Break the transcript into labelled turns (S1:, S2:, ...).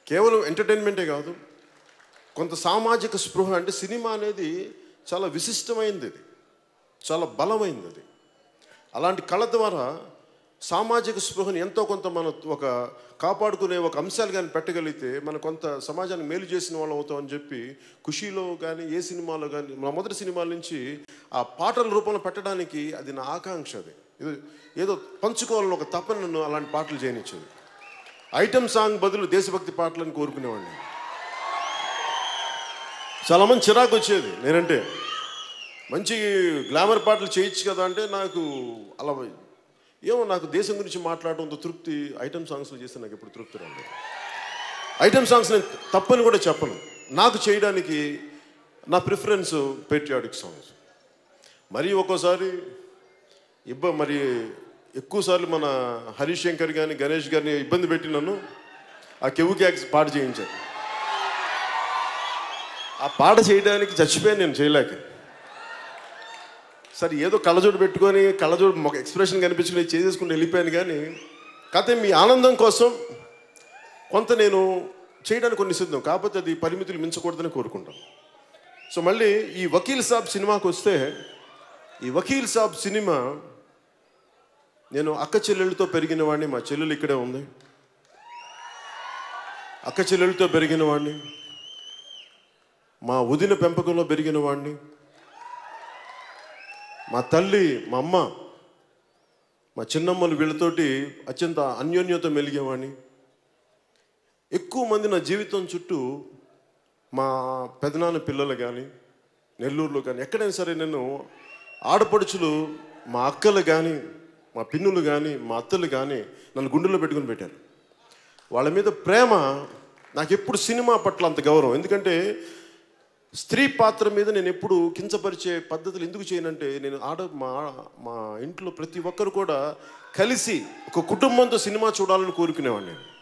S1: కేవలం ఎంటర్టైన్మెంటే కాదు కొంత సామాజిక స్పృహ అంటే సినిమా అనేది చాలా విశిష్టమైనది అది చాలా బలమైనది అది అలాంటి కళ ద్వారా సామాజిక స్పృహని ఎంతో కొంత మన ఒక కాపాడుకునే ఒక అంశాలు కానీ పెట్టగలిగితే మన కొంత సమాజానికి మేలు చేసిన వాళ్ళం అవుతామని చెప్పి ఖుషీలో కానీ ఏ సినిమాలో కానీ మా మొదటి సినిమాల నుంచి ఆ పాటల రూపంలో పెట్టడానికి అది నా ఆకాంక్ష అది ఏదో ఏదో పంచుకోవాలని ఒక తపన నన్ను అలాంటి పాటలు చేయనిచ్చేది ఐటమ్ సాంగ్ బదులు దేశభక్తి పాటలను కోరుకునేవాడిని చాలామంది చిరాకు వచ్చేది నేనంటే మంచి గ్లామర్ పాటలు చేయొచ్చు కదా అంటే నాకు అలా ఏమో నాకు దేశం గురించి మాట్లాడడంతో తృప్తి ఐటమ్ సాంగ్స్లో చేస్తే నాకు ఎప్పుడు తృప్తి రాలేదు ఐటమ్ సాంగ్స్ నేను తప్పని కూడా చెప్పను నాకు చేయడానికి నా ప్రిఫరెన్స్ పేట్రియాటిక్ సాంగ్స్ మరి ఒక్కోసారి ఇబ్బ మరి ఎక్కువసార్లు మన హరీష్ శంకర్ కానీ గణేష్ గారిని ఇబ్బంది పెట్టి నన్ను ఆ కెవ్వు క్యాక్స్ పాట చేయించారు ఆ పాట చేయడానికి చచ్చిపోయాను నేను చేయలేక సరే ఏదో కళ్ళజోడు పెట్టుకొని కళ్ళజోడు ఒక ఎక్స్ప్రెషన్ కనిపించుకుని చేసేసుకుని వెళ్ళిపోయాను కానీ కాకపోతే మీ ఆనందం కోసం కొంత నేను చేయడానికి కొన్ని సిద్ధం కాకపోతే అది పరిమితులు మించకూడదని కోరుకుంటాం సో మళ్ళీ ఈ వకీల్ సాబ్ సినిమాకి వస్తే ఈ వకీల్ సాబ్ సినిమా నేను అక్క చెల్లెళ్ళతో పెరిగిన వాడిని మా చెల్లెలు ఇక్కడే ఉంది అక్క చెల్లెలతో పెరిగిన వాడిని మా వదిన పెంపకంలో పెరిగిన వాడిని మా తల్లి మా అమ్మ మా చిన్నమ్మలు వీళ్ళతోటి అత్యంత అన్యోన్యత మెలిగేవాడిని ఎక్కువ మంది నా జీవితం చుట్టూ మా పెదనాన్న పిల్లలు కానీ నెల్లూరులో కానీ ఎక్కడైనా సరే నేను ఆడపడుచులు మా అక్కలు కానీ మా పిన్నులు కానీ మా అత్తలు కానీ నన్ను గుండెల్లో పెట్టుకుని పెట్టారు వాళ్ళ మీద ప్రేమ నాకు ఎప్పుడు సినిమా పట్ల అంత గౌరవం ఎందుకంటే స్త్రీ పాత్ర మీద నేను ఎప్పుడు కించపరిచే పద్ధతులు ఎందుకు చేయనంటే నేను ఆడ మా మా ఇంట్లో ప్రతి ఒక్కరు కూడా కలిసి ఒక కుటుంబంతో సినిమా చూడాలని కోరుకునేవాడిని నేను